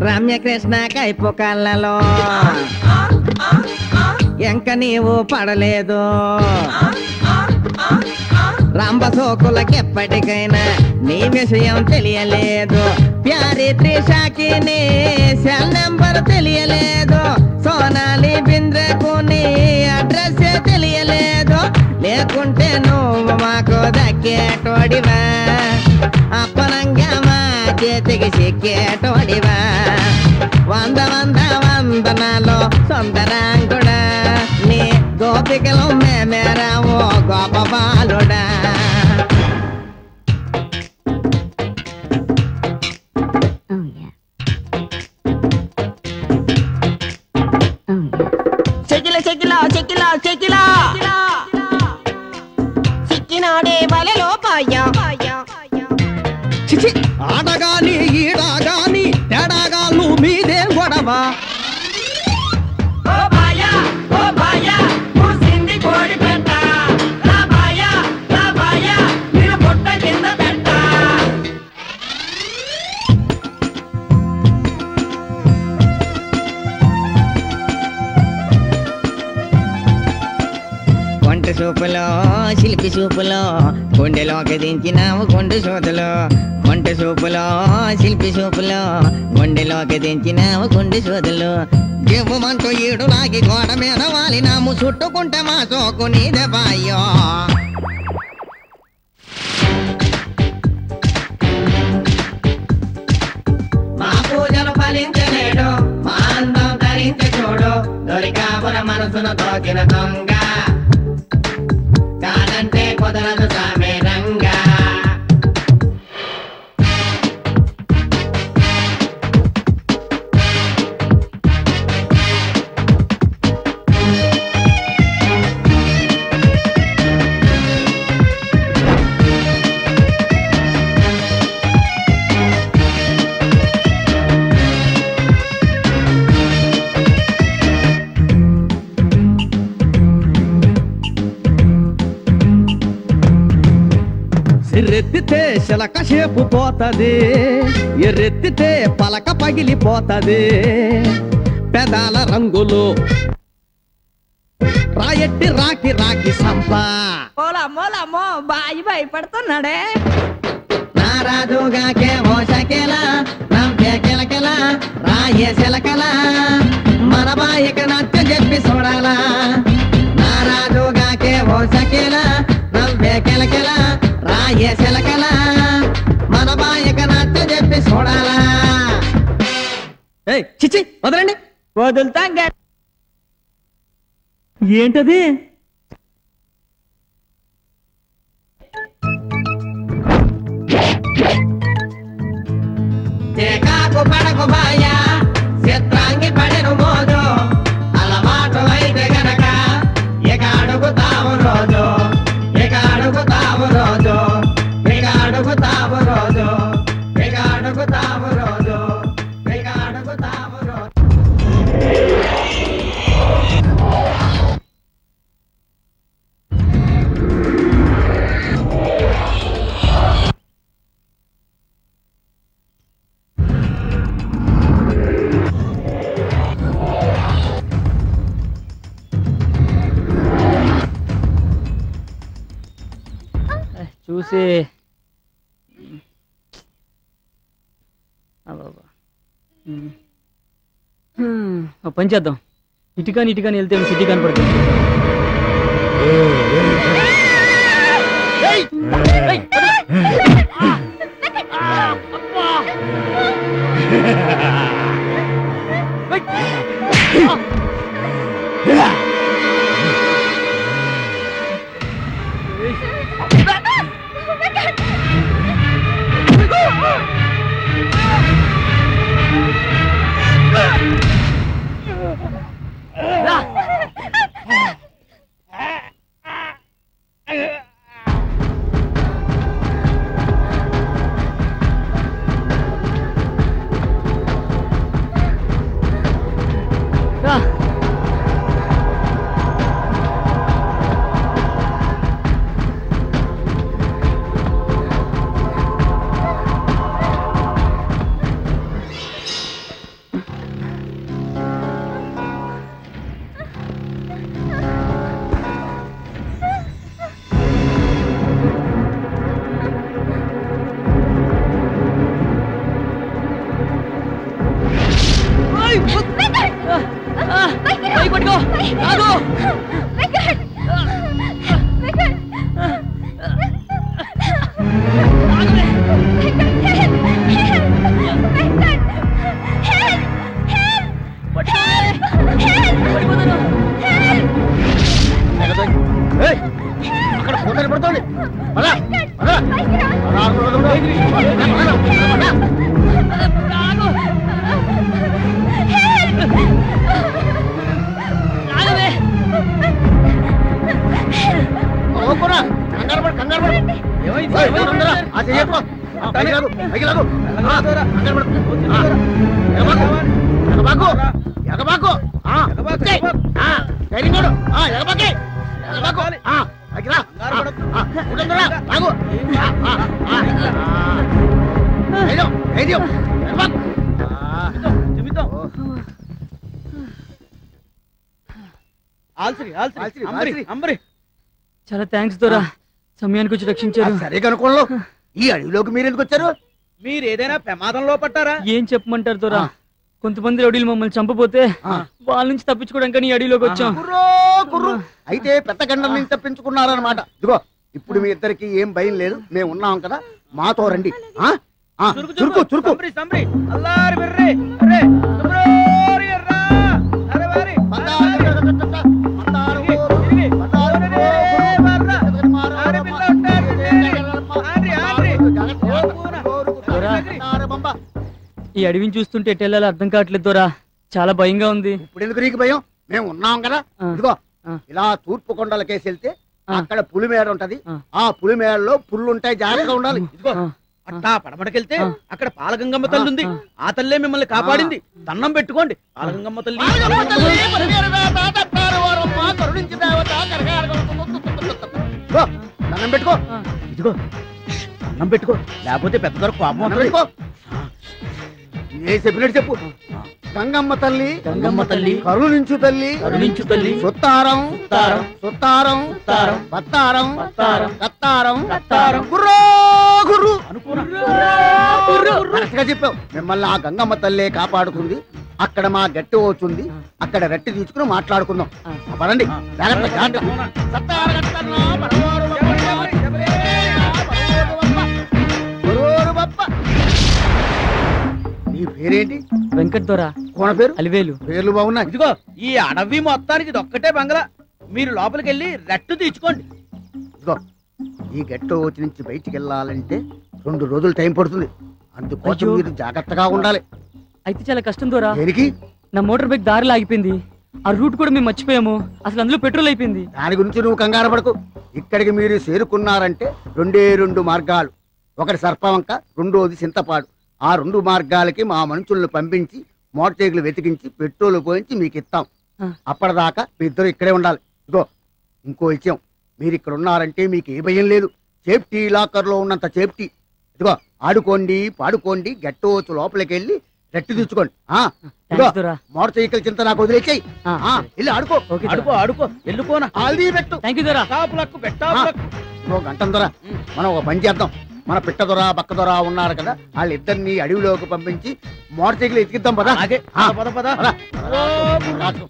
రమ్యకృష్ణ కైపు కళ్ళలో ఎంక నీవు పడలేదు రంభసోకులకెప్పటికైనా నీ విషయం తెలియలేదు ప్యారి త్రిషాకి నీ సెల్ నెంబర్ తెలియలేదు సోనాలి బింద్రకు నీ అడ్రస్ తెలియలేదు లేకుంటే నువ్వు మాకు దక్కేటోడివా అప్పనంగా మా చేతికి సిక్కేటోడివా వంద వంద వందనాలు సుందరాంగుడా నీ గోపికలు మేమేరావు గోప బాలుడా చెకిల చెకిల చెకిల చెకిల చిక్కినాడే వలలో పాయ్యా చిచి ఆడగాని ఈడగాని తేడాగాలు మీదే గొడవ ఓ బాయా ఓ బాయా కూసింది కోడి పెట్ట నా బాయా నా బాయా నేను పొట్ట కింద పెట్ట వంట సూపులో శిల్పి సూపులో గుండెలోకి దించినావు గుండె సోదులో వంట సూపులో శిల్పి సూపులో గుండెలోకి దించినావు గుండె సోదులు దివ్వమంటూ ఈడు లాగి గోడ మీద వాలినాము చుట్టుకుంటే మా సోకు నీదే బాయ్యో మా పూజలు ఫలించలేడు మా అందం ధరించి చూడు దొరికాపుర మనసును తోకిన దొంగ కాదంటే కుదరదు సామే రంగా సిర్రెత్తితే శిలక షేపు పోతది ఎర్రెత్తితే పలక పగిలిపోతది పెదాల రంగులు రాయట్టి రాకి రాకి సంప ఓలమ్మో లమ్మో బాయి భయపడుతున్నాడే నారాజుగాకే ఓ శకెల నంపే కిలకిల రాయే శిలకల మన బాయిక నచ్చ చెప్పి చూడాలా నారాజుగాకే ఓ శకెల నంపే కిలకిల రాయే శిలకల మన బాయిక నచ్చ చెప్పి చూడాలా ఏయ్ చిచ్చి వదలండి వదులుతాం గ- ఏంటది చిరకాకు పడకు బాయ చిత్రాంగి పడెను మోదు అలవాటు అయితే గనక ఇక అడుగుతావు రోజు ఇక అడుగుతావు రోజు ఇక అడుగుతావు రోజు ఇక అడుగుతావు రోజు ఇక అడుగుతావు రోజు చూసి అబ్బబ్బా. ఉమ్. హ్మ్, ఓ పని చేద్దాం ఇటుకాని ఇటుకాని వెళ్తే సిటీ కనపడుతుంది ఏయ్! ఏయ్! ఏయ్, అక్కడ ఫోటో కనపడుతోంది పద, పద. పద, పద, పద, పద. పద, పద. ఊరుకోరా. కంగారు పడు, కంగారు పడు. ఏయ్, తొందరగా. ఆ చెయ్యకు. ఆ, పైకి లాగు, పైకి లాగు. ఆ, కంగారు పడు. ఆ, ఎగబాకు. ఎగబాకు. ఎగబాకు. ఆ, వచ్చేయ్. ఆ, ధైర్యంగా ఉండు. ఆ, ఎగబాకే. ఎగబాకు. ఆ, పైకి రా. ఆ, ఆ, ఉండుండురా. లాగు. ఆ, ఆ, ఆ, ఆ. ధైర్యం, ధైర్యం. ఎగబాకు. ఆ, ఓ. ఆల్సిరి ఆల్సిరి ఆల్సిరి, అంబరి ఆల్సిరి. అంబరి చాలా థ్యాంక్స్ దొరా సమయానికి వచ్చి ఆ, రక్షించారు సరే కనుకోంలో ఈ అడవిలోకి మీరు ఎందుకు వచ్చారు మీరు ఏదైనా ప్రమాదంలో పట్టారా ఏం చెప్పమంటారు దొరా ఆ. కొంతమంది రౌడీలు మమ్మల్ని చంపపోతే ఆ. వాళ్ళ నుంచి తప్పించుకోవడానికి ఈ అడవిలోకి వచ్చాం కుర్రో కుర్రు అయితే పెద్ద గండం నుంచి తప్పించుకున్నారన్నమాట ఇదిగో ఇప్పుడు మీ ఇద్దరికి ఏం భయం లేదు మేము ఉన్నాం కదా మాతో రండి ఆ? ఆ, చురుకు చురుకు సంబరి సంబరి అల్లారి బిర్రి అరే సుబ్రోరి ఎర్రా అరే వారి తిరిగి ఓరరే వర్రా ఆరి పిల్ల ఉంటారు ఆరి ఆరి ఓ పూన దొరా. బంబ. ఈ అడవిని చూస్తుంటే ఎటు వెళ్ళాలో అర్థం కావట్లేదు దొరా చాలా భయంగా ఉంది ఇప్పుడు ఎందుకు నీకు భయం మేము ఉన్నాం కదా ఆ. ఇదిగో ఆ. ఇలా తూర్పు కొండలకేసి వెళ్తే ఆ. అక్కడ పులిమేడ ఉంటది ఆ. ఆ పులిమేడలో పుల్లు ఉంటాయి జాగ్రత్తగా ఉండాలి ఇదిగో ఆ, అట్టా పడమటకెళ్తే ఆ. అక్కడ పాలగంగమ్మ తల్లి ఉంది ఆ. ఆ తల్లే మిమ్మల్ని కాపాడింది దండం పెట్టుకోండి పాలగంగమ్మ తల్లి పాలగమ్మ తల్లి, పరివేరు వేత, తట్టారు వారమ్మ, కరుణించి దేవత, కరగారు ఇదిగో, దండం పెట్టుకో ఆ. ఇదిగో దండం పెట్టుకో లేకపోతే పెద్ద దొర కోపం దండం వస్తుంది. పెట్టుకో ఏ చెప్పినట్టు చెప్పు గంగమ్మ తల్లి గంగమ్మ తల్లి కరుణించు తల్లి కరుణించు తల్లి సుత్తారం సుత్తారం, సుత్తారం సుత్తారం, బత్తారం బత్తారం, కత్తారం కత్తారం, గుర్రో గుర్రు అనుకున్నా కరెక్ట్ గా చెప్పావు మిమ్మల్ని ఆ గంగమ్మ తల్లే కాపాడుతుంది అక్కడ మా గట్టి అవుతుంది అక్కడ రెట్టి తీసుకుని మాట్లాడుకుందాం ఆ. పదండి జాగ్రత్త జాగ్రత్త సత్తార గట్టన్న, పరవోరు బప్ప, పరవోరు బప్ప, పరవోరు బప్ప. నీ పేరేంటి వెంకట్ దొరా కోన పేరు అలివేలు పేర్లు బాగున్నాయి ఇదిగో ఈ అడవి మొత్తానికి ఇది ఒక్కటే బంగ్లా మీరు లోపలికి వెళ్ళి రెట్టు తీర్చుకోండి ఇదిగో ఈ గెట్టో వచ్చి నుంచి బయటికి వెళ్ళాలంటే రెండు రోజులు టైం పడుతుంది అందుకోసం అయ్యో. మీరు జాగ్రత్తగా ఉండాలి అయితే చాలా కష్టం దొరా దేనికి నా మోటార్ బైక్ దారిలో ఆగిపోయింది ఆ రూట్ కూడా మేము మర్చిపోయాము అసలు అందులో పెట్రోల్ అయిపోయింది దాని గురించి నువ్వు కంగారు పడకు ఇక్కడికి మీరు చేరుకున్నారంటే రెండే రెండు మార్గాలు ఒకటి సర్పవంక రెండోది చింతపాడు ఆ రెండు మార్గాలకి మా మనుషులను పంపించి మోటార్ సైకిల్ వెతికించి పెట్రోల్ పోయించి మీకు ఇస్తాం ఆ. అప్పటిదాకా మీ ఇద్దరు ఇక్కడే ఉండాలి ఇదిగో ఇంకో విషయం మీరు ఇక్కడ ఉన్నారంటే మీకు ఏ భయం లేదు సేఫ్టీ లాకర్ లో ఉన్నంత సేఫ్టీ ఇదిగో ఆడుకోండి పాడుకోండి గట్టవచ్చు లోపలికి వెళ్ళి రెట్టి తెచ్చుకోండి ఆ, ఇదిగో థ్యాంక్స్ దొరా మోటార్ సైకిల్ చింత నాకు వదిలేసాయి ఆ, వెళ్ళి ఆడుకో ఓకే అడుకో అడుకో ఎల్లుకోనా ఆల్దీ పెట్టు థ్యాంక్ యూ దొరా టాపులకు పెట్టాపులకు ఓ గంటం దొర మనం ఒక పని చేద్దాం మన పిట్ట దొర బక్క దొర ఉన్నారు కదా వాళ్ళిద్దరిని అడవిలోకి పంపించి మోటార్ సైకిల్ ఎతికిద్దాం పదా అలాగే ఆ. పద పద పద. ఓ,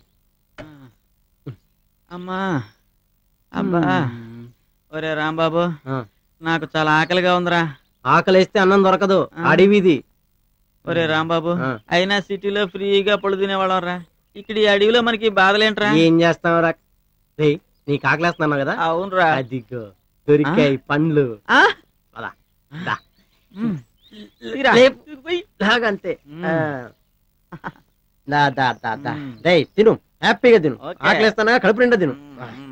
అమ్మా అబ్బా ఒరే రాంబాబు ఆ. నాకు చాలా ఆకలిగా ఉందిరా ఆకలేస్తే అన్నం దొరకదు ఆ. అడవిది ఒరే రాంబాబు ఆ. అయినా సిటీలో ఫ్రీగా పళ్ళు తినేవాళ్ళం రా ఇక్కడ ఈ అడవిలో మనకి బాధలేంట్రా ఏం చేస్తావు రా రే నీకు ఆకలేస్తున్నావు కదా అవునరా అదిగో దొరికాయి పండ్లు ఆ? పద. దా. ఉమ్. ఇరా. లేపు. పోయ్. లాగంతే ఉమ్. ఆ. దా దా దా దా ఉమ్. రే తిను హ్యాపీగా తిను ఓకే. ఆకలేస్తానా కడుపు నిండా తిను ఉమ్.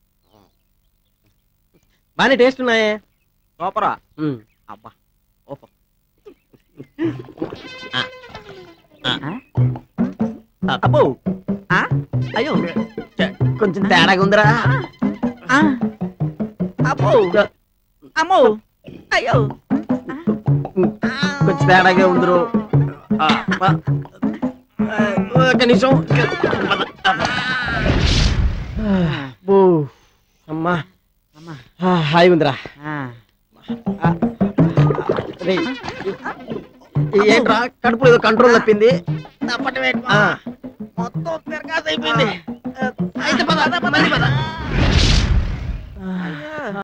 బానే టేస్ట్ ఉన్నాయే సూపరా ఉమ్. అబ్బా ఓహో అబ్బో ఆ? అయ్యో కొంచెం తేడాగా ఉందిరా ఆ. అబ్బో అమ్మో అయ్యో కొంచెం తేడాగా ఉందిరో ఆ, ఆ, ఆ, ఒక నిమిషం అబ్బో. అమ్మా అమ్మా. ఆ, హాయి ఉందిరా ఆ. రేయ్, ఏంట్రా కడుపులో ఏదో కంట్రోల్ తప్పింది ఆ, మొత్తం తిరగాసి అయిపోయింది అయితే పద మళ్ళీ పద